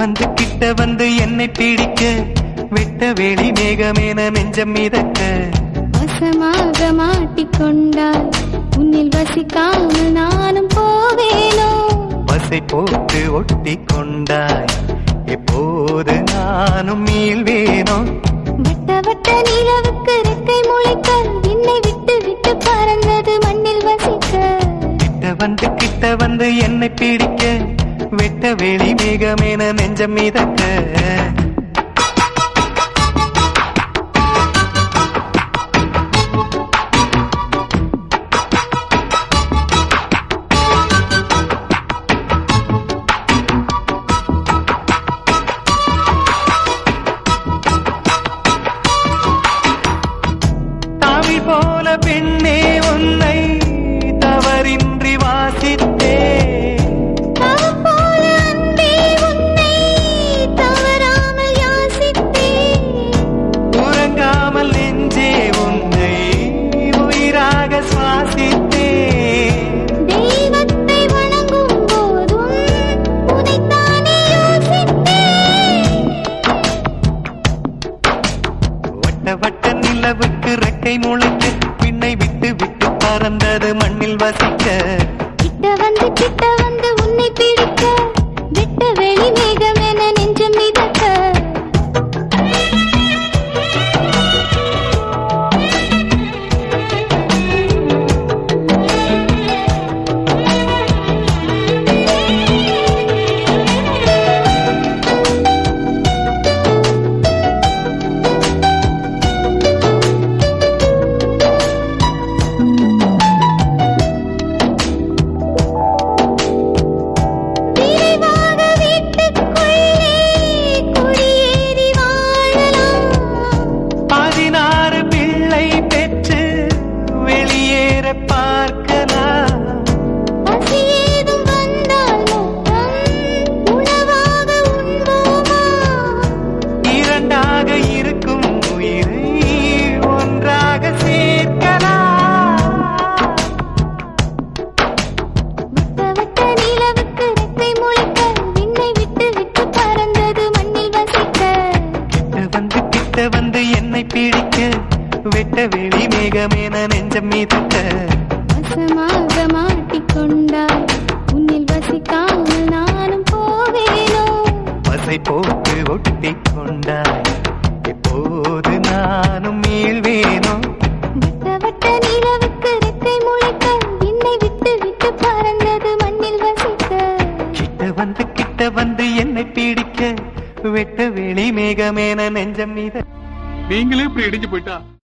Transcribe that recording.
வந்து கிட்ட வந்து என்னை பிடிக்க வெட்ட வெளி மேகமேன நெஞ்சம் மிதக்க வசமாக மாட்டிக்கொண்டாய் உன்னில் வசிக்காமல் நானும் போவேனோ பசை போட்டு ஒட்டி கொண்டாய் எப்போது நானும் மீள்வேனோ வட்ட வட்ட நிலவுக்கு ரெக்கை முளைக்க என்னை விட்டு விட்டு பறந்தது மண்ணில் வசிக்க கிட்ட வந்து கிட்ட வந்து என்னை பிடிக்க வெட்ட வெளி மேகமேன நெஞ்சம் மிதக்க தாவி போல பெண்ணே உன்னை தவறின்றி வாசித்தே தவம் போல அன்பே உன்னை தவறாமல் யாசித்தேன் உறங்காமல் நெஞ்சே உன்னை உயிராக சுவாசித்தே தெய்வத்தை வணங்கும் போதும் உனைத்தானே யோசித்தேன் வட்ட வட்ட நிலவுக்கு ரெக்கை முளைக்க பின்னை விட்டு விட்டு பறந்தது மண்ணில் வசிக்க கிட்ட வந்து கிட்ட வந்து உன்னை பிடிக்க விட்ட வெளி மேகம் என நெஞ்சம் மிதக்க விரைவாக வீட்டுக்குள்ளே குடியேறி வாழலாம் பதினாறு பிள்ளை பெற்று வெளியேற பார்க்கலாம் பசி ஏதும் வந்தால் மொத்தம் உணவாக உண்போமா இரண்டாக இருக்கும் உயிரை ஒன்றாக சேர்க்கலாம் வட்ட வட்ட நிலவுக்கு ரெக்கை முளைக்க விண்ணை விட்டு விட்டு பறந்தது மண்ணில் வசிக்க கிட்ட வந்து கிட்ட வந்து என்னை பிடிக்க வெட்ட வெளி மேகமேன நெஞ்சம் மிதக்க வசமாக மாட்டிக்கொண்டாய் உன்னில் வசிக்காமல் நானும் போவேனோ பசை போட்டு ஒட்டி கொண்டாய் எப்போது நானும் மீள்வேனோ வட்ட வட்ட நிலவுக்கு ரெக்கை முளைக்க விண்ணை விட்டு விட்டு பறந்தது மண்ணில் வசிக்க கிட்ட வந்து கிட்ட வந்து என்னை பிடிக்க வெட்ட வெளி மேகமேன நெஞ்சம் மிதக்க நீங்களே இப்படி இடிஞ்சு போயிட்டா